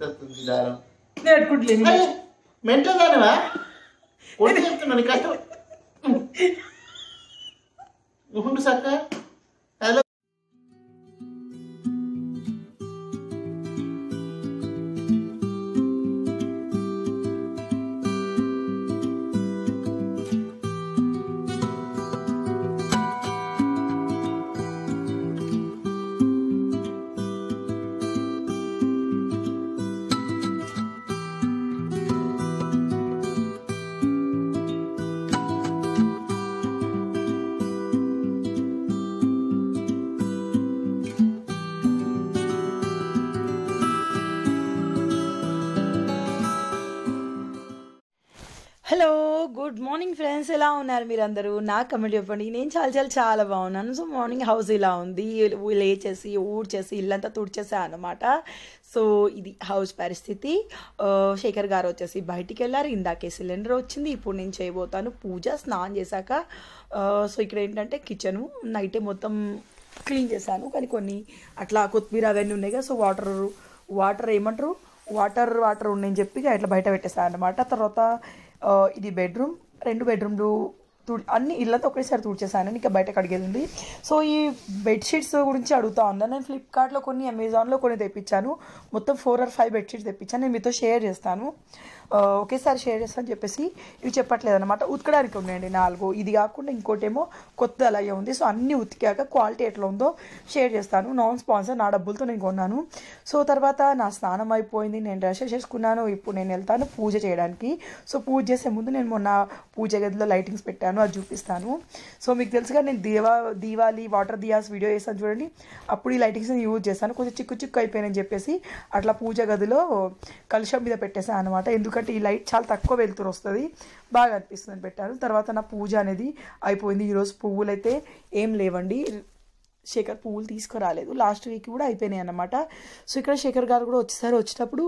గుర్తొస్తుంది దారం నేను పెట్టుకుంటలేను అరే, మెంటల్ దానివా కొట్టి చెప్తున్నా నీ కష్టం ఉండు సక్క hello hello good morning friends ఎలా ఉన్నారు మీరందరూ నాకు కమెంట్ చెప్పండి నేను చాలా చాలా చాలా బాగున్నాను సో మార్నింగ్ హౌస్ ఇలా ఉంది లేచేసి ఊడ్చేసి ఇల్లంతా తుడిచేసా అనమాట సో ఇది హౌస్ పరిస్థితి ఆ, శేఖర్ గారు వచ్చేసి బయటికి వెళ్ళారు ఇందాకే సిలిండర్ వచ్చింది ఇప్పుడు నేను చేయబోతాను పూజ స్నానం చేశాక ఆ, సో ఇక్కడ ఏంటంటే కిచెను నైటే మొత్తం క్లీన్ చేశాను కానీ కొన్ని అట్లా కొత్తిమీర అవన్నీ ఉన్నాయి కదా సో వాటర్ వాటర్ ఏమంటారు వాటర్ వాటర్ ఉన్నాయని చెప్పి ఇక ఇట్లా బయట పెట్టేసాను అనమాట తర్వాత ఆ, ఇది బెడ్రూమ్ రెండు బెడ్రూమ్లు తు అన్ని ఇళ్ళతో ఒకేసారి తుడిచేసాను ఇంకా బయట కడిగేది ఉంది సో ఈ బెడ్షీట్స్ గురించి అడుగుతా ఉందా నేను ఫ్లిప్కార్ట్లో కొన్ని అమెజాన్లో కొన్ని తెప్పించాను మొత్తం ఫోర్ ఆర్ ఫైవ్ బెడ్షీట్స్ తెప్పించాను నేను మీతో షేర్ చేస్తాను ఆ, ఒకేసారి షేర్ చేస్తాను చెప్పేసి ఇవి చెప్పట్లేదు అనమాట ఉతకడానికి ఉన్నాయండి నాలుగు ఇది కాకుండా ఇంకోటేమో కొత్త అలాగే ఉంది సో అన్ని ఉతికాక క్వాలిటీ ఎట్లా ఉందో షేర్ చేస్తాను నాన్ స్పాన్సర్ నా డబ్బులతో నేను కొన్నాను సో తర్వాత నా స్నానం అయిపోయింది నేను డ్రెస్ చేసుకున్నాను ఇప్పుడు నేను వెళ్తాను పూజ చేయడానికి సో పూజ చేసే ముందు నేను మొన్న పూజ గదిలో లైటింగ్స్ పెట్టాను అది చూపిస్తాను సో మీకు తెలుసుగా నేను దీవా దీవాలి వాటర్ దియాస్ వీడియో చేస్తాను చూడండి అప్పుడు ఈ లైటింగ్స్ యూజ్ చేస్తాను కొంచెం చిక్కు చిక్కు అయిపోయినని చెప్పేసి అట్లా పూజ గదిలో కలుషం మీద పెట్టేసాను అనమాట ఎందుకంటే ఈ లైట్ చాలా తక్కువ వెలుతురు వస్తుంది బాగా అనిపిస్తుంది అని పెట్టాను తర్వాత నా పూజ అనేది అయిపోయింది ఈరోజు పువ్వులు అయితే ఏం లేవండి శేఖర్ పువ్వులు తీసుకురాలేదు లాస్ట్ వీక్ కూడా అయిపోయినాయి అన్నమాట సో ఇక్కడ శేఖర్ గారు కూడా వచ్చేసారి వచ్చేటప్పుడు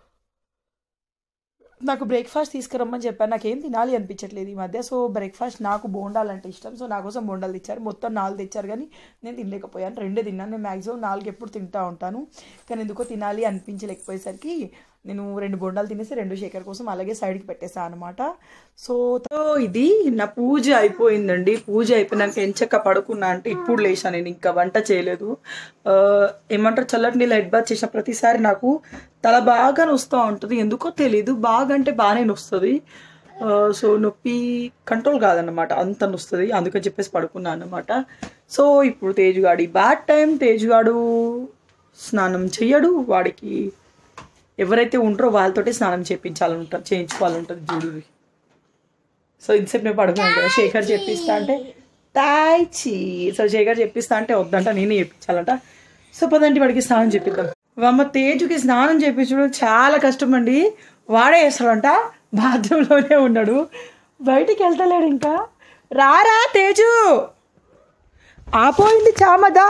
నాకు బ్రేక్ఫాస్ట్ తీసుకురమ్మని చెప్పాను నాకేం తినాలి అనిపించట్లేదు ఈ మధ్య సో బ్రేక్ఫాస్ట్ నాకు బోండాలంటే ఇష్టం సో నా కోసం బోండాలు తెచ్చారు మొత్తం నాలుగు తెచ్చారు కానీ నేను తినలేకపోయాను రెండే తిన్నాను నేను మ్యాక్సిమం నాలుగు ఎప్పుడు తింటా ఉంటాను కానీ ఎందుకో తినాలి అనిపించలేకపోయేసరికి నేను రెండు బొండాలు తినేసి రెండు శేఖర్ కోసం అలాగే సైడ్కి పెట్టేసాను అనమాట సో తో ఇది నా పూజ అయిపోయిందండి పూజ అయిపోయినాక ఎంచక్క పడుకున్నా అంటే ఇప్పుడు లేచా నేను ఇంకా వంట చేయలేదు ఆ, ఏమంటారు చల్లటి నీళ్ళు హెడ్ బాత్ చేసిన ప్రతిసారి నాకు తల బాగా నొస్తూ ఉంటుంది ఎందుకో తెలీదు బాగా అంటే బాగానే నొస్తుంది ఆ, సో నొప్పి కంట్రోల్ కాదన్నమాట అంత నొస్తుంది అందుకని చెప్పేసి పడుకున్నాను అనమాట సో ఇప్పుడు తేజుగాడి బ్యాడ్ టైం తేజుగాడు స్నానం చెయ్యడు వాడికి ఎవరైతే ఉంటారో వాళ్ళతోటి స్నానం చేయించాలని ఉంటుంది చేయించుకోవాలని ఉంటుంది చూడు సో ఇంతసేపు నేను పడుకున్నాను కదా శేఖర్ చెప్పిస్తా అంటే తాయిచి సో శేఖర్ చెప్పిస్తా అంటే వద్దంట నేనే చెప్పించాలంట సో పదండి వాడికి స్నానం చేపిద్దాం అమ్మ తేజుకి స్నానం చేయించడం చాలా కష్టం అండి వాడే వేస్తాడంట బాత్రూంలోనే ఉన్నాడు బయటికి వెళ్తలేడు ఇంకా రారా తేజు ఆపోయింది చామదా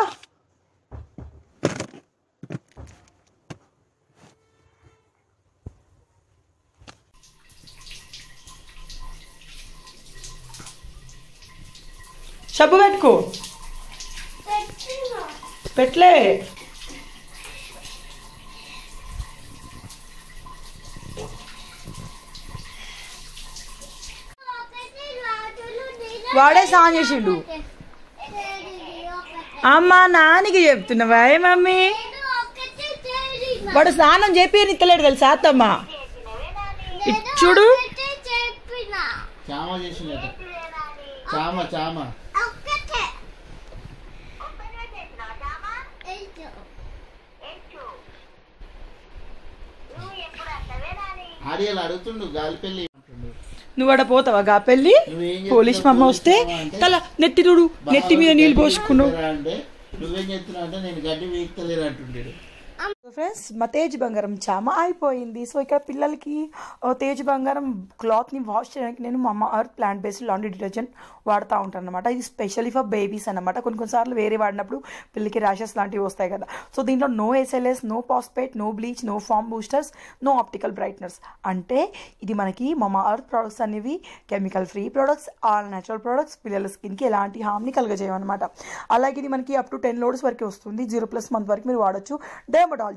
సబ్బు పెట్టుకో పెట్లే వాడే స్నానం చేసిండు అమ్మ నానికి చెప్తున్నావా ఏ మమ్మీ వాడు స్నానం చెప్పి నిత్తలేడు తెలుసా అత్తమ్మ ఇచ్చుడు చామ చేసిందట చామ చామ ఆడియాలు అడుగుతుండు గాలి పెళ్ళి అంటుండు. నువ్వు అడ పోతావా గా పెళ్ళి నువ్వేం పోలీస్ చేస్తున్నావు? మమ్మ వస్తే పోలీస్ మామ అంటే? తల నెత్తి తుడు నెత్తి మీద నీళ్ళు పోసుకున్నావు బాగా అంటే నువ్వేం చెప్తున్నావు అంటే నేను గడ్డి వీక్తలేను అంటుండేడు ఫ్రెండ్స్ మా తేజ్ బంగారం చామ అయిపోయింది సో ఇక్కడ పిల్లలకి ఆ, తేజ్ బంగారం క్లాత్ని వాష్ చేయడానికి నేను మా అమ్మ earth plant based laundry detergent వాడుతూ ఉంటాను అనమాట ఇది స్పెషల్లీ ఫర్ బేబీస్ అనమాట కొన్ని కొన్నిసార్లు వేరే వాడినప్పుడు పిల్లలకి ర్యాషెస్ లాంటివి వస్తాయి కదా సో దీంట్లో no SLS no phosphate no bleach no foam boosters no optical brighteners అంటే ఇది మనకి మమా అర్త్ ప్రోడక్ట్స్ అనేవి chemical free products all natural products పిల్లల స్కిన్కి ఎలాంటి హామ్ని కలగజేయమన్నమాట అలాగే ఇది మనకి అప్ టు టెన్ లోడ్స్ వరకు వస్తుంది జీరో ప్లస్ మంత్ వరకు మీరు వాడచ్చు dermatology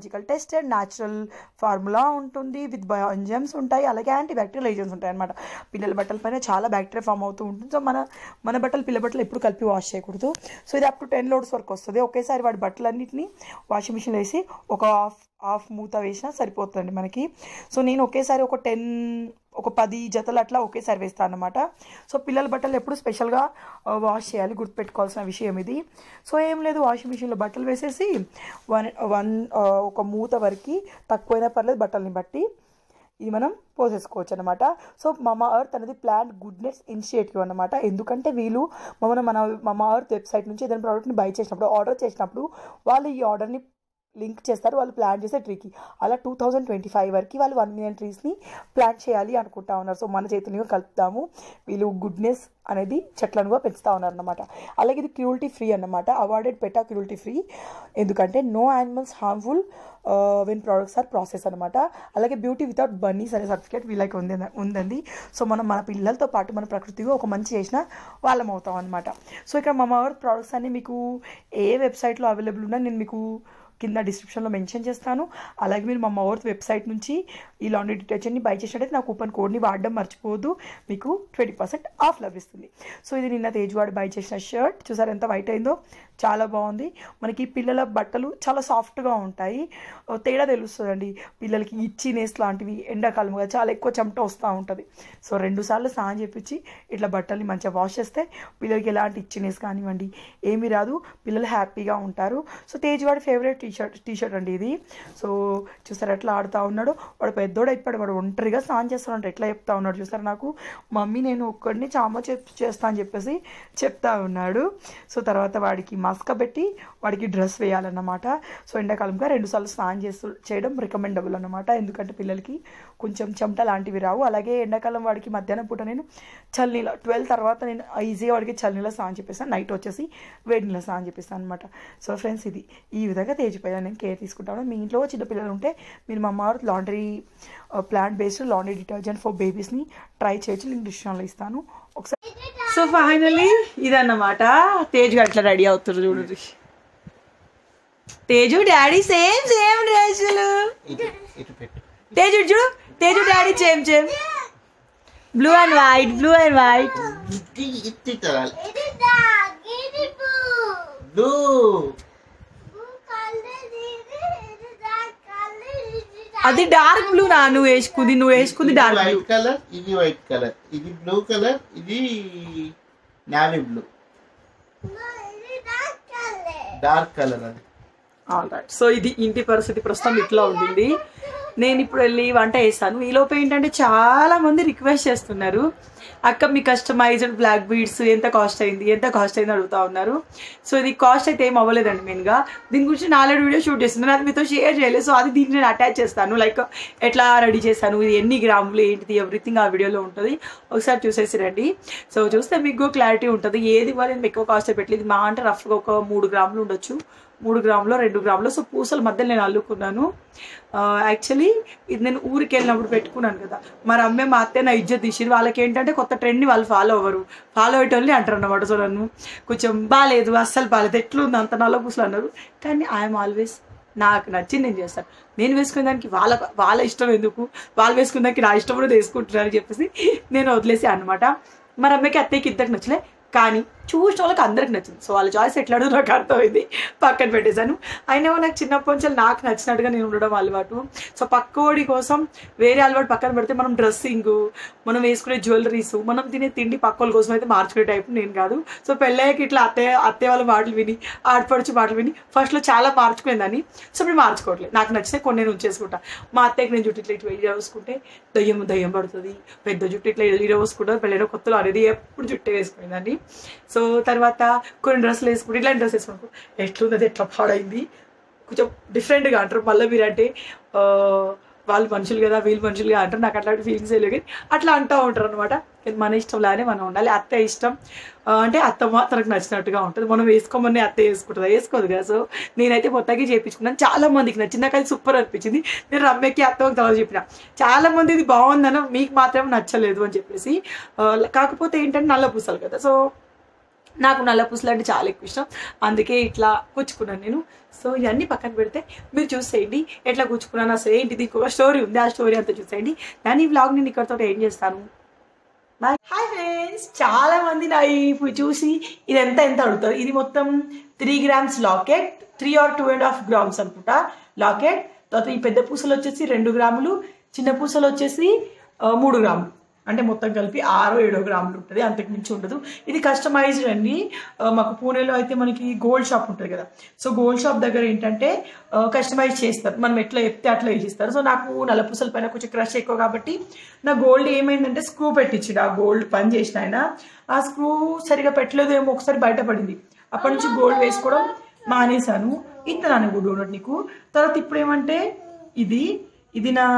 biological tested natural formula ఉంటుంది విత్ బయో ఎంజైమ్స్ ఉంటాయి అలాగే యాంటీ బ్యాక్టీరియల్ ఏజెంట్స్ ఉంటాయి అనమాట పిల్లల బట్టల పైన చాలా బ్యాక్టీరియా ఫామ్ అవుతూ ఉంటుంది సో మన మన బట్టలు పిల్ల బట్టలు ఎప్పుడు కలిపి వాష్ చేయకూడదు సో ఇది అప్ టు టెన్ లోడ్స్ వరకు వస్తుంది ఒకేసారి వాడి బట్టలన్నింటినీ వాషింగ్ మిషన్లో వేసి ఒక హాఫ్ హాఫ్ మూత వేసినా సరిపోతుంది మనకి సో నేను ఒకేసారి ఒక టెన్ ఒక పది జతలు అట్లా ఒకేసారి వేస్తాను అనమాట సో పిల్లల బట్టలు ఎప్పుడు స్పెషల్గా వాష్ చేయాలి గుర్తుపెట్టుకోవాల్సిన విషయం ఇది సో ఏం లేదు వాషింగ్ మిషన్లో బట్టలు వేసేసి వన్ వన్ ఒక మూత వరకు తక్కువైనా పర్లేదు బట్టల్ని బట్టి ఇది మనం పోసేసుకోవచ్చు అనమాట సో మమా అర్త్ అనేది ప్లాంట్ గుడ్నెస్ ఇనిషియేటివ్ అనమాట ఎందుకంటే వీళ్ళు మన మన మమా అర్త్ వెబ్సైట్ నుంచి ఏదైనా ప్రోడక్ట్ని బై చేసినప్పుడు ఆర్డర్ చేసినప్పుడు వాళ్ళు ఈ ఆర్డర్ని లింక్ చేస్తారు వాళ్ళు ప్లాన్ చేసే ట్రీకి అలా టూ థౌజండ్ ట్వంటీ ఫైవ్ వరకు వాళ్ళు వన్ మిలియన్ ట్రీస్ని ప్లాన్ చేయాలి అనుకుంటా ఉన్నారు సో మన చేతులను కలుపుతాము వీళ్ళు గుడ్నెస్ అనేది చెట్లను కూడా పెంచుతా ఉన్నారు అనమాట అలాగే ఇది క్రూల్టీ ఫ్రీ అన్నమాట అవార్డెడ్ పెటా క్రూల్టీ ఫ్రీ ఎందుకంటే no animals harmful when products are process అనమాట అలాగే బ్యూటీ వితౌట్ బన్నీస్ అనే సర్టిఫికేట్ వీళ్ళకి ఉంది ఉందండి సో మనం మన పిల్లలతో పాటు మన ప్రకృతిగా ఒక మంచి చేసిన వాళ్ళం అవుతాం అనమాట సో ఇక్కడ మమ అర్త్ ప్రోడక్ట్స్ అన్ని మీకు ఏ వెబ్సైట్లో అవైలబుల్ ఉన్నా నేను మీకు కింద డిస్క్రిప్షన్లో మెన్షన్ చేస్తాను అలాగే మీరు మా మౌర్త్ వెబ్సైట్ నుంచి ఈ లాండ్రీ డిటర్జెంట్ని బై చేసినట్టయితే నా కూపన్ కోడ్ని వాడడం మర్చిపోవద్దు మీకు ట్వంటీ పర్సెంట్ ఆఫ్ లభిస్తుంది సో ఇది నిన్న తేజ్వాడు బై చేసిన షర్ట్ చూసారు ఎంత వైట్ అయిందో చాలా బాగుంది మనకి పిల్లల బట్టలు చాలా సాఫ్ట్గా ఉంటాయి తేడా తెలుస్తుందండి పిల్లలకి ఇచ్చినేస్ లాంటివి ఎండాకాలం కదా చాలా ఎక్కువ చెమట వస్తూ ఉంటుంది సో రెండు సార్లు స్నానం చేపించి ఇట్లా బట్టల్ని మంచిగా వాష్ చేస్తే పిల్లలకి ఎలాంటి ఇచ్చినేస్ కానివ్వండి ఏమీ రాదు పిల్లలు హ్యాపీగా ఉంటారు సో తేజ్వాడి favourite T shirt T shirt అండి ఇది సో చూసారు ఎట్లా ఆడుతూ ఉన్నాడు వాడు పెద్దోడు అయిపోయాడు వాడు ఒంటరిగా స్నానం చేస్తానంట ఎట్లా చెప్తా ఉన్నాడు చూసారు నాకు మమ్మీ నేను ఒక్కడిని చామ చేస్తా అని చెప్పేసి చెప్తా ఉన్నాడు సో తర్వాత వాడికి మస్క పెట్టి వాడికి డ్రెస్ వేయాలన్నమాట సో ఎండాకాలంగా రెండుసార్లు స్నానం చేస్తూ చేయడం రికమెండబుల్ అనమాట ఎందుకంటే పిల్లలకి కొంచెం చెమట లాంటివి రావు అలాగే ఎండాకాలం వాడికి మధ్యాహ్నం పూట నేను చల్లనీళ్ళ ట్వెల్వ్ తర్వాత నేను ఈజీగా వాడికి చల్లనీళ్ళ స్నానం చెప్పేస్తాను నైట్ వచ్చేసి వేడి నీళ్ళ స్నానం చెప్పేస్తాను అనమాట సో ఫ్రెండ్స్ ఇది ఈ విధంగా తేజిపోయాను నేను కేర్ తీసుకుంటాను మీ ఇంట్లో చిన్న పిల్లలు ఉంటే మీరు మా అమ్మ laundry plant based laundry detergent for బేబీస్ని ట్రై చేయొచ్చు నేను డిస్క్రిప్షన్లో ఇస్తాను ఒకసారి సో ఫైనలీ ఇదన్నమాట తేజ్ గారు ఇట్లా రెడీ అవుతారు చూడండి తేజు డాడీ సేమ్ సేమ్ డ్రెస్సులు ఇటు ఇటు పెట్టు తేజు చూడు Teju daddy same same blue and white blue and white ఇది ఇట్టి తరాలి ఇది డాగ్ ఇది బూ బ్లూ బూ కలర్ ఇది ఇది డాగ్ కలర్ ఇది అది డార్క్ బ్లూ నా నువ్వు వేసుకుంది నువ్వు వేసుకుంది డార్క్ బ్లూ వైట్ కలర్ ఇది వైట్ కలర్ ఇది బ్లూ కలర్ ఇది నావీ బ్లూ ఇది డాగ్ కలర్ డార్క్ కలర్ అది రైట్ సో ఇది ఇంటి పరిస్థితి ప్రస్తుతం ఇట్లా ఉండింది నేను ఇప్పుడు వెళ్ళి వంట చేస్తాను ఈలోపు ఏంటంటే చాలా మంది రిక్వెస్ట్ చేస్తున్నారు అక్క మీ కస్టమైజ్డ్ బ్లాక్ బీడ్స్ ఎంత కాస్ట్ అయింది ఎంత కాస్ట్ అయింది అడుగుతా ఉన్నారు సో ఇది కాస్ట్ అయితే ఏం అవ్వలేదండి మెయిన్గా దీని గురించి నాలుగు వీడియో షూట్ చేస్తున్నాను అది మీతో షేర్ చేయలేదు సో అది దీన్ని నేను అటాచ్ చేస్తాను లైక్ ఎట్లా రెడీ చేశాను ఇది ఎన్ని గ్రాములు ఏంటిది ఎవ్రీథింగ్ ఆ వీడియోలో ఉంటుంది ఒకసారి చూసేసి రండి సో చూస్తే మీకు క్లారిటీ ఉంటుంది ఏది ఇవ్వాలి నేను ఎక్కువ కాస్ట్ పెట్టలేదు మా అంటే రఫ్గా ఒక మూడు గ్రాములు ఉండొచ్చు మూడు గ్రాములు రెండు గ్రాములు సో పూసల మధ్యలో నేను అల్లుకున్నాను యాక్చువల్లీ ఇది నేను ఊరికి వెళ్ళినప్పుడు పెట్టుకున్నాను కదా మరి అమ్మే మా అత్తే నా ఇజ్జత్ తీసింది వాళ్ళకి ఏంటంటే కొత్త ట్రెండ్ని వాళ్ళు ఫాలో అవ్వరు ఫాలో అయ్యేటోళ్ళని అంటారు అన్నమాట సో నన్ను కొంచెం బాగాలేదు అస్సలు బాగాలేదు ఎట్లుంది అంత నల్ల పూసలు అన్నారు కానీ ఐఎమ్ ఆల్వేస్ నాకు నచ్చింది నేను చేస్తాను నేను వేసుకునే దానికి వాళ్ళ వాళ్ళ ఇష్టం ఎందుకు వాళ్ళు వేసుకునే దానికి నా ఇష్టం కూడా వేసుకుంటున్నారు అని చెప్పేసి నేను వదిలేసి అనమాట మరి అమ్మకి అత్తయ్యకి ఇద్దరికి నచ్చలే కానీ చూసిన వాళ్ళకి అందరికి నచ్చింది సో వాళ్ళ చాయిస్ ఎట్లాడో నాకు అర్థమైంది పక్కన పెట్టేశాను అయినా నాకు చిన్నప్పటి నుంచి నాకు నచ్చినట్టుగా నేను ఉండడం అలవాటు సో పక్కోడి కోసం వేరే అలవాటు పక్కన పెడితే మనం డ్రెస్సింగ్ మనం వేసుకునే జ్యువెలరీస్ మనం తినే తిండి పక్కోళ్ళ కోసం అయితే మార్చుకునే టైప్ నేను కాదు సో పెళ్ళయ్యాక ఇట్లా అత్తయ్య అత్తయ్య వాళ్ళ మాటలు విని ఆడపడుచు మాటలు విని ఫస్ట్లో చాలా మార్చుకునేదాన్ని సో ఇప్పుడు మార్చుకోవట్లేదు నాకు నచ్చితే కొన్ని నేను ఉంచేసుకుంటా మా అత్తయ్యకి నేను జుట్టు ఇట్లా ఇట్లా ఇలా వేసుకుంటే దయ్యం దయ్యం పడుతుంది పెద్ద జుట్టు ఇట్లా ఇలా వేసుకుంటుంది పెళ్ళైన కొత్తలో అనేది ఎప్పుడు జుట్టు వేసుకునేదాన్ని సో తర్వాత కొన్ని డ్రెస్సులు వేసుకుంటే ఇట్లాంటి డ్రెస్ వేసుకుంటూ ఎట్లుంది అది ఎట్లా పాడైంది కొంచెం డిఫరెంట్గా అంటారు మళ్ళీ మీరు అంటే ఆ, వాళ్ళు మనుషులు కదా వీళ్ళు మనుషులుగా అంటారు నాకు అట్లాంటి ఫీలింగ్స్ లేవు కానీ అట్లా అంటూ ఉంటారు అనమాట మన ఇష్టం లానే మనం ఉండాలి అత్త ఇష్టం ఆ, అంటే అత్తమ్మ తనకు నచ్చినట్టుగా ఉంటుంది మనం వేసుకోమని అత్త వేసుకుంటుందా వేసుకోదు కదా సో నేనైతే మొత్తానికి చేయించుకున్నాను చాలా మందికి నచ్చింది నాకు అది సూపర్ అనిపించింది నేను రమ్యకి అత్తమ్మకి తర్వాత చెప్పిన చాలా మంది ఇది బాగుందని మీకు మాత్రం నచ్చలేదు అని చెప్పేసి ఆ, కాకపోతే ఏంటంటే నల్ల పూసలు కదా సో నాకు నల్ల పూసలు అంటే చాలా ఎక్కువ ఇష్టం అందుకే ఇట్లా కూర్చుకున్నాను నేను సో ఇవన్నీ పక్కన పెడితే మీరు చూసేయండి ఎట్లా కూర్చుకున్నాను అసలు ఏంటి దీనికి ఒక స్టోరీ ఉంది ఆ స్టోరీ అంతా చూసేయండి దాని ఈ వ్లాగ్ నేను ఇక్కడతో ఏం చేస్తాను బాయ్ హాయ్ ఫ్రెండ్స్ చాలా మంది నా ఇప్పుడు చూసి ఇది ఎంత ఎంత అడుగుతారు ఇది మొత్తం three grams locket three or two and half grams అనుకుంటా లాకెట్ తర్వాత ఈ పెద్ద పూసలు వచ్చేసి రెండు గ్రాములు చిన్న పూసలు వచ్చేసి ఆ, మూడు గ్రాములు అంటే మొత్తం కలిపి ఆరో ఏడో గ్రాములు ఉంటుంది అంతకు మించి ఉండదు ఇది కస్టమైజ్డ్ అండి ఆ, మాకు పూణేలో అయితే మనకి గోల్డ్ షాప్ ఉంటుంది కదా సో గోల్డ్ షాప్ దగ్గర ఏంటంటే కస్టమైజ్ చేస్తారు మనం ఎట్లా చెప్తే అట్లా వేసిస్తారు సో నాకు నల్లపూసల పైన కొంచెం క్రష్ ఎక్కువ కాబట్టి నా గోల్డ్ ఏమైందంటే స్క్రూ పెట్టించాడు ఆ గోల్డ్ పని చేసిన ఆయన ఆ స్క్రూ సరిగా పెట్టలేదు ఏమో ఒకసారి బయటపడింది అప్పటి నుంచి గోల్డ్ వేసుకోవడం మానేశాను ఇస్తున్నాను డోనట్ నీకు తర్వాత ఇప్పుడు ఏమంటే ఇది ఇది నా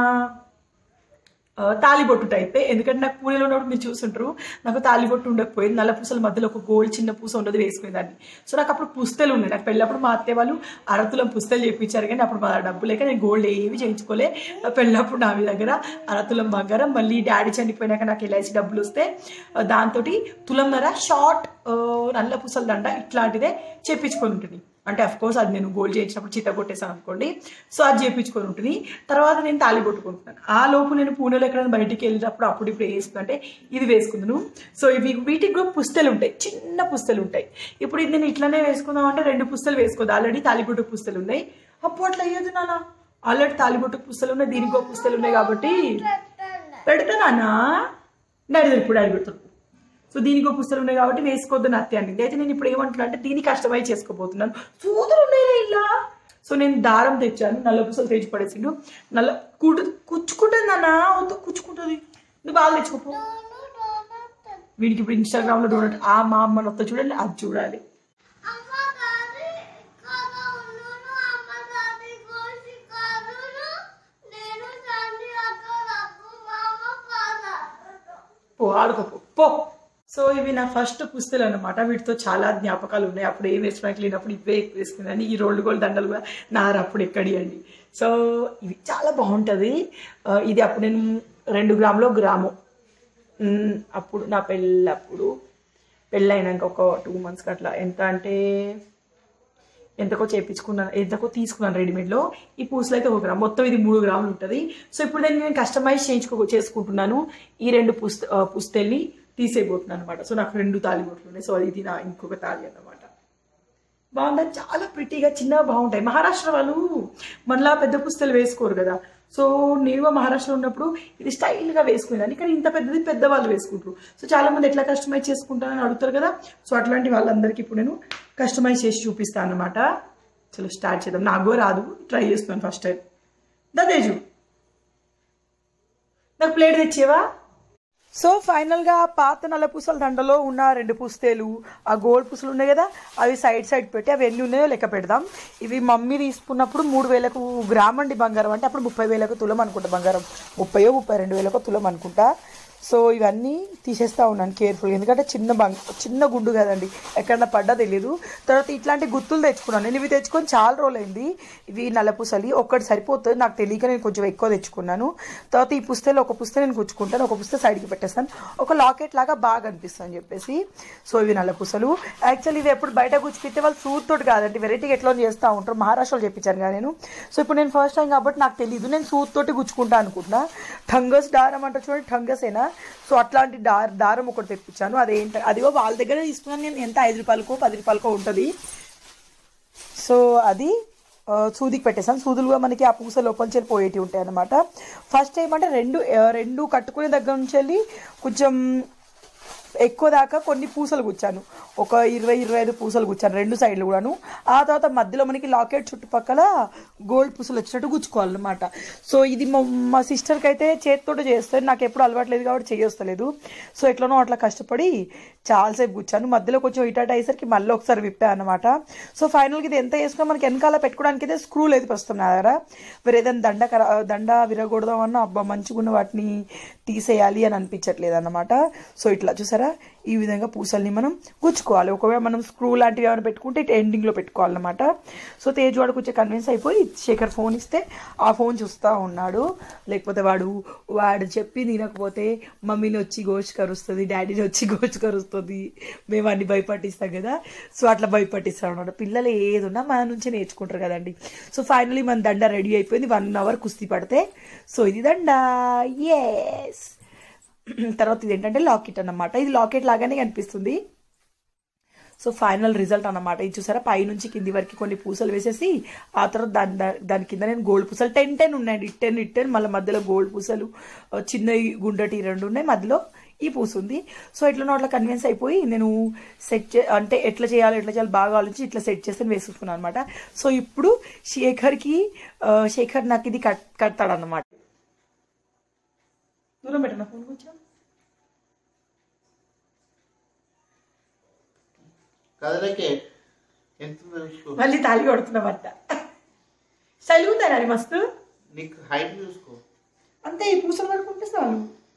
ఆ, తాలిబొట్టు టైపే ఎందుకంటే నాకు పూణేలో ఉన్నప్పుడు మీరు చూసుంటారు నాకు తాలిబొట్టు ఉండకపోయింది నల్ల పూసల మధ్యలో ఒక గోల్డ్ చిన్న పూస ఉండదు వేసుకునేదాన్ని సో నాకు అప్పుడు పుస్తలు ఉన్నాయి నాకు పెళ్ళప్పుడు మా అత్తయ్య వాళ్ళు అరతులం పుస్తలు చేయించారు కానీ అప్పుడు మా డబ్బు లేక నేను గోల్డ్ ఏవి చేయించుకోలే నా పెళ్ళప్పుడు నా మీ దగ్గర అరతులం బంగారం మళ్ళీ డాడీ చనిపోయినాక నాకు ఎల్ఐసి డబ్బులు వస్తే ఆ, దాంతో తులంన్నర షార్ట్ ఆ, నల్ల పూసల దండ ఇట్లాంటిదే చేపించుకొని ఉంటుంది అంటే అఫ్ కోర్స్ అది నేను గోల్డ్ చేయించినప్పుడు చిత్త కొట్టేసాను అనుకోండి సో అది చేయించుకొని ఉంటుంది తర్వాత నేను తాళి కొట్టుకుంటున్నాను ఆ లోపు నేను పూణేలో ఎక్కడైనా బయటికి వెళ్ళినప్పుడు అప్పుడు ఇప్పుడు వేసుకుంటే ఇది వేసుకుందును సో ఇవి వీటికి కూడా పుస్తలు ఉంటాయి చిన్న పుస్తలు ఉంటాయి ఇప్పుడు ఇది నేను ఇట్లానే వేసుకుందాం అంటే రెండు పుస్తలు వేసుకోదు ఆల్రెడీ తాలిబొట్టు పుస్తలు ఉన్నాయి అప్పుడు అట్లా అయ్యేది నాన్న ఆల్రెడీ తాలిబొట్టు పుస్తలు ఉన్నాయి దీనికి కూడా పుస్తలు ఉన్నాయి కాబట్టి పెడతానా డాడీ ఇప్పుడు డాడీ పెడతాడు సో దీనికి ఒక పుస్తలు ఉన్నాయి కాబట్టి వేసుకోవద్దు నా అత్తే అనింది అయితే నేను ఇప్పుడు ఏమంటున్నా అంటే దీన్ని కస్టమైజ్ చేసుకోబోతున్నాను సూదులు ఉన్నాయి ఇలా సో నేను దారం తెచ్చాను నల్ల పుస్తలు తెచ్చి పడేసిండు నల్ల కుడు కుచ్చుకుంటుంది నాన్న వద్దు కుచ్చుకుంటుంది నువ్వు బాగా తెచ్చుకోపో వీడికి ఇప్పుడు ఇన్స్టాగ్రామ్లో డోనట్ ఆ మా అమ్మని వస్తా చూడండి అది చూడాలి అమ్మ దాది కాదు నువ్వు అమ్మ దాది కోసి కాదు నేను తండ్రి అక్క నాకు మామ పాద పో ఆడుకోపో పో సో ఇవి నా ఫస్ట్ పుస్తలు అనమాట వీటితో చాలా జ్ఞాపకాలు ఉన్నాయి అప్పుడు ఏం వేసుకోవడానికి లేనప్పుడు ఇవే ఎక్కువ వేసుకున్నాను ఈ రోల్డ్ గోల్డ్ దండలు కూడా నారు అప్పుడు ఎక్కడి అండి సో ఇవి చాలా బాగుంటుంది ఆ, ఇది అప్పుడు నేను రెండు గ్రాములో గ్రాము ఉమ్, అప్పుడు నా పెళ్ళప్పుడు పెళ్ళైనాక ఒక టూ మంత్స్కి అట్లా ఎంత అంటే ఎంతకో చేయించుకున్నాను ఎంతకో తీసుకున్నాను రెడీమేడ్లో ఈ పూసలు అయితే ఒక గ్రామ్ మొత్తం ఇది మూడు గ్రాములు ఉంటుంది సో ఇప్పుడు దాన్ని నేను కస్టమైజ్ చేయించుకో చేసుకుంటున్నాను ఈ రెండు పుస్త ఆ, పుస్తల్ని తీసేయబోతున్నాను అనమాట సో నాకు రెండు తాళి బొట్లు ఉన్నాయి సో ఇది నా ఇంకొక తాళి అన్నమాట బాగుంటాయి చాలా ప్రిటీగా చిన్నగా బాగుంటాయి మహారాష్ట్ర వాళ్ళు మనలా పెద్ద పుస్తలు వేసుకోరు కదా సో నేను మహారాష్ట్రలో ఉన్నప్పుడు ఇది స్టైల్గా వేసుకునేదాన్ని కానీ ఇంత పెద్దది పెద్దవాళ్ళు వేసుకుంటారు సో చాలా మంది ఎట్లా కస్టమైజ్ చేసుకుంటారని అడుగుతారు కదా సో అట్లాంటి వాళ్ళందరికీ ఇప్పుడు నేను కస్టమైజ్ చేసి చూపిస్తాను అనమాట చలో స్టార్ట్ చేద్దాం నాకు రాదు ట్రై చేస్తున్నాను ఫస్ట్ టైం దదేజు నాకు ప్లేట్ తెచ్చేవా సో ఫైనల్గా పాత నల్ల పూసల దండలో ఉన్న రెండు పుస్తేలు ఆ గోల్డ్ పూసలు ఉన్నాయి కదా అవి సైడ్ సైడ్ పెట్టి అవి ఎన్ని ఉన్నాయో లెక్క పెడదాం ఇవి మమ్మీ తీసుకున్నప్పుడు మూడు వేలకు గ్రామ్ అండి బంగారం అంటే అప్పుడు ముప్పై వేలకు తులం అనుకుంటా బంగారం ముప్పయో ముప్పై రెండు వేలకు తులం అనుకుంటా సో ఇవన్నీ తీసేస్తా ఉన్నాను కేర్ఫుల్ ఎందుకంటే చిన్న బంగ్ చిన్న గుండు కదండి ఎక్కడన్నా పడ్డా తెలియదు తర్వాత ఇట్లాంటి గుర్తులు తెచ్చుకున్నాను నేను ఇవి తెచ్చుకొని చాలా రోజులైంది ఇవి నల్లపూసలి ఒక్కటి సరిపోతుంది నాకు తెలియక నేను కొంచెం ఎక్కువ తెచ్చుకున్నాను తర్వాత ఈ పుస్తలు ఒక పుస్తక నేను కూర్చుకుంటాను ఒక పుస్తక సైడ్కి పెట్టేస్తాను ఒక లాకెట్ లాగా బాగా అనిపిస్తుంది అని చెప్పేసి సో ఇవి నల్లపూసలు యాక్చువల్లీ ఇవి ఎప్పుడు బయట కూర్చుపెడితే వాళ్ళు సూట్ తోటి కాదండి వెరైటీగా ఎట్లా చేస్తూ ఉంటారు మహారాష్ట్రలో చెప్పించాను కదా నేను సో ఇప్పుడు నేను ఫస్ట్ టైం కాబట్టి నాకు తెలియదు నేను సూట్ తోటి గుచ్చుకుంటా అనుకుంటున్నా ఠంగస్ దారం అంటే చూడండి ఠంగసేనా సో అట్లాంటి దార దారం ఒకటి తెప్పించాను అదేంట అదిగో వాళ్ళ దగ్గర తీసుకున్నాను నేను ఎంత ఐదు రూపాయలకో పది రూపాయలకో ఉంటుంది సో అది ఆ, సూదికి పెట్టేసాను సూదులు కూడా మనకి ఆ పూస లోపల నుంచి పోయేటివి ఉంటాయి అనమాట ఫస్ట్ ఏమంటే రెండు ఆ, రెండు కట్టుకునే దగ్గర నుంచి వెళ్ళి కొంచెం ఎక్కువ దాకా కొన్ని పూసలు గుచ్చాను ఒక ఇరవై ఇరవై ఐదు పూసలు గుచ్చాను రెండు సైడ్లు కూడాను ఆ తర్వాత మధ్యలో మనకి లాకెట్ చుట్టుపక్కల గోల్డ్ పూసలు వచ్చినట్టు గుచ్చుకోవాలన్నమాట సో ఇది మా మా సిస్టర్కి అయితే చేతితోటి చేస్తుంది నాకు ఎప్పుడు అలవాట్లేదు కాబట్టి చేయొస్తలేదు సో ఎట్లనో అట్లా కష్టపడి చాలాసేపు గుచ్చాను మధ్యలో కొంచెం ఇటాట అయ్యేసరికి మళ్ళీ ఒకసారి విప్పా అనమాట సో ఫైనల్గా ఇది ఎంత వేసుకున్నా మనకి వెనకాల పెట్టుకోవడానికి అయితే స్క్రూ లేదు ప్రస్తుతం నా దగ్గర వేరే ఏదైనా దండ కర దండ విరగొడదాం అన్న అబ్బా మంచిగా ఉన్న వాటిని తీసేయాలి అని అనిపించట్లేదు అనమాట సో ఇట్లా చూసారా చూసారా ఈ విధంగా పూసల్ని మనం గుచ్చుకోవాలి ఒకవేళ మనం స్క్రూ లాంటివి ఏమైనా పెట్టుకుంటే ఇటు ఎండింగ్లో పెట్టుకోవాలన్నమాట సో తేజ్ వాడు కొంచెం కన్విన్స్ అయిపోయి శేఖర్ ఫోన్ ఇస్తే ఆ ఫోన్ చూస్తూ ఉన్నాడు లేకపోతే వాడు వాడు చెప్పి తినకపోతే మమ్మీని వచ్చి గోష్ కరుస్తుంది డాడీని వచ్చి గోష్ కరుస్తుంది మేము అన్ని భయపట్టిస్తాం కదా సో అట్లా భయపట్టిస్తాం అనమాట పిల్లలు ఏది ఉన్నా మన నుంచి నేర్చుకుంటారు కదండి సో ఫైనలీ మన దండ రెడీ అయిపోయింది వన్ అవర్ కుస్తీ పడితే సో ఇది దండ ఎస్ తర్వాత ఇది ఏంటంటే లాకెట్ అన్నమాట ఇది లాకెట్ లాగానే కనిపిస్తుంది సో ఫైనల్ రిజల్ట్ అన్నమాట ఇది చూసారా పైనుంచి కింది వరకు కొన్ని పూసలు వేసేసి ఆ తర్వాత దాని దా- దాని కింద నేను గోల్డ్ పూసలు టెన్ టెన్ ఉన్నాయండి టెన్ టెన్ మళ్ళీ మధ్యలో గోల్డ్ పూసలు ఆ, చిన్నవి గుండటి రెండు ఉన్నాయి మధ్యలో ఈ పూస ఉంది సో ఎట్లా అట్లా కన్విన్స్ అయిపోయి నేను సెట్ చే అంటే ఎట్లా చేయాలి ఎట్లా చేయాలి బాగా ఆలోచించి ఇట్లా సెట్ చేసి వేసుకున్నాను అనమాట సో ఇప్పుడు శేఖర్కి ఆ, శేఖర్ నాకు ఇది కట్ కడతాడన్నమాట దూరం పెట్టిన ఫోన్ కొంచెం కదలకే ఎంత ఉందో చూసుకో మళ్ళీ తాళి కొడుతున్నామంట స్టైల్ ఉందా అది మస్తు నీకు హైట్ చూసుకో అంతే ఈ పూసలు పడుకుంటే చాలు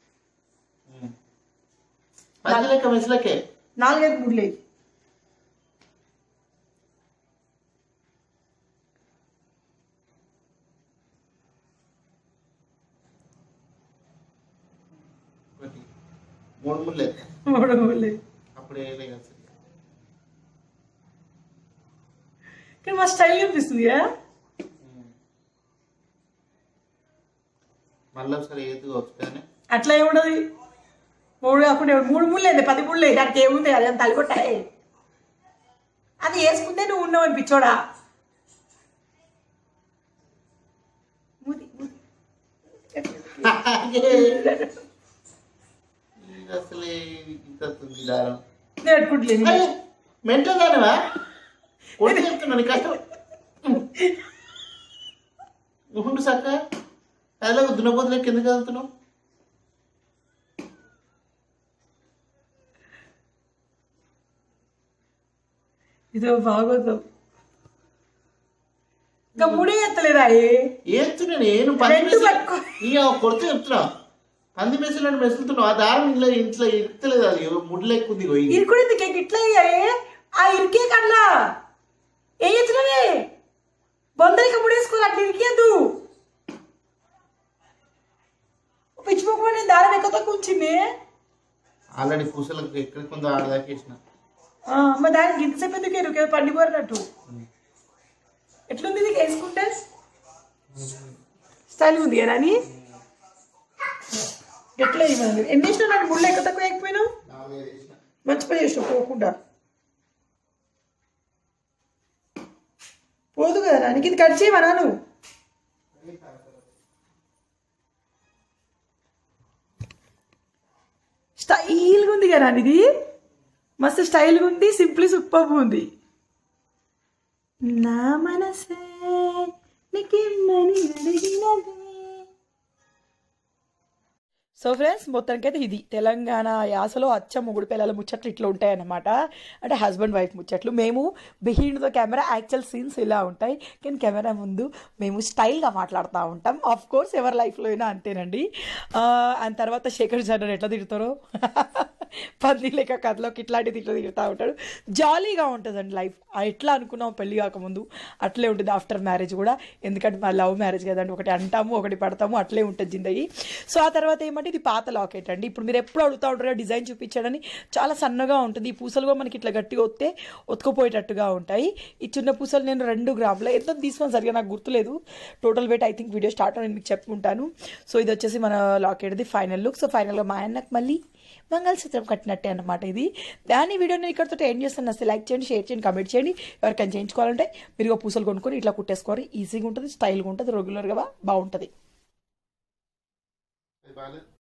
పది లెక్క మెసలకే నాలుగైదు మూడు లేదు ఒకటి మూడు ముళ్ళే మూడు మూడు లేదు అప్పుడు వేయలే కదా సరిగ్గా. కానీ మా స్టైల్ కనిపిస్తుంది కదా మళ్ళీ ఒకసారి ఏది కావచ్చు కానీ అట్లా ఏముండదు మూడు కాకుండా ఏముండదు. మూడు మూడు లేదు పది మూడు లేదు దానికి ఏముంది అది అంత తలిగొట్టాయి అది వేసుకుంటే నువ్వు ఉన్నావు అనిపించోడా మూతి, మూతి. ఇది అసలే ఇంత ఉంది దారం నేను పెట్టుకుంటలేను మెంటల్ దానివా కొట్టి చెప్తున్నా నీ కష్టం ఉండు సక్క అలా దున్నపోతులే కిందకి వెళ్తున్నావు ఇదో బాగోదు ఇంకా మూడే ఎత్తలేదా ఏ? ఏస్తున్నాను నేను పంది రెండు మెసులు పట్టుకో. ఇక కొడితే చెప్తున్నా పంది మెసులు అంటే మెసులుతున్నావు ఆ దారం ఇంట్లో ఇంట్లో ఇస్తలేదు అది ముడ్లు ఎక్కుంది పోయి ఇరుకుడు ఎందుకే ఇట్లా అయ్యాయే? ఆ ఇరికే కల్లా ఏ ఎత్తునవే బొందరిక ముడేసుకోవాలి అట్లా ఇరికేద్దు పిచ్చిపోకుండా నేను దారం ఎక్కువ కూర్చుంది ఆల్రెడీ పూసలకు ఎక్కడికి ఉందో ఆడదాకేసిన అమ్మ దానికి ఇంతసేపు ఎందుకు ఎరుకే పండిపోరినట్టు ఎట్లుంది ఇది వేసుకుంటే స్టైల్ ఉంది కదా అని ఎట్లా ఇవ్వండి ఎన్ని ఇష్టం నన్ను ముళ్ళు ఎక్కువ తక్కువ వేయకపోయినావు మంచి పని చేసినావు పోకుండా పోదు కదా నానికి ఇది కట్ చేయమా నువ్వు స్టైల్గా ఉంది కదా ఇది మస్తు స్టైల్గా ఉంది సింప్లీ సూపర్ ఉంది నా మనసే నీకేమని అడిగినది సో ఫ్రెండ్స్ మొత్తానికైతే ఇది తెలంగాణ యాసలో అచ్చ మొగుడు పిల్లల ముచ్చట్లు ఇట్లా ఉంటాయన్నమాట అంటే హస్బెండ్ వైఫ్ ముచ్చట్లు మేము behind the camera actual scenes ఇలా ఉంటాయి కానీ కెమెరా ముందు మేము స్టైల్గా మాట్లాడుతూ ఉంటాం ఆఫ్ కోర్స్ ఎవరి లైఫ్లో అయినా అంతేనండి అండ్ తర్వాత శేఖర్ జనర్ ఎట్లా తిడతారో పంది లేక కథలోకి ఇట్లాంటిది ఇట్లా తిరుగుతూ ఉంటాడు జాలీగా ఉంటుందండి లైఫ్ ఎట్లా అనుకున్నాం పెళ్లి కాకముందు అట్లే ఉంటుంది ఆఫ్టర్ మ్యారేజ్ కూడా ఎందుకంటే మా లవ్ మ్యారేజ్ కదండి ఒకటి అంటాము ఒకటి పడతాము అట్లే ఉంటుంది జిందగీ సో ఆ తర్వాత ఏమంటే ఇది పాత లాకెట్ అండి ఇప్పుడు మీరు ఎప్పుడు అడుగుతూ ఉంటారు కదా, డిజైన్ చూపించాడని చాలా సన్నగా ఉంటుంది ఈ పూసలు కూడా మనకి ఇట్లా గట్టిగా వస్తే ఒత్తుకుపోయేటట్టుగా ఉంటాయి ఈ చిన్న పూసలు నేను రెండు గ్రాముల ఎంత తీసుకున్నాను సరిగా నాకు గుర్తులేదు total weight I think video start నేను మీకు చెప్పుకుంటాను సో ఇది వచ్చేసి మన లాకెట్ది ఫైనల్ లుక్ సో ఫైనల్గా మా ఆయనకు మళ్ళీ మంగళసూత్రం కట్టినట్టే అనమాట ఇది దాని వీడియో నేను ఇక్కడతో ఎండ్ చేస్తాను అసలు లైక్ చేయండి షేర్ చేయండి కమెంట్ చేయండి ఎవరికైనా చేయించుకోవాలంటే మీరు ఇగో పూసలు కొనుక్కొని ఇట్లా కుట్టేసుకోవాలి ఈజీగా ఉంటుంది స్టైల్గా ఉంటుంది రెగ్యులర్గా బాగుంటుంది అది బాగాలేదు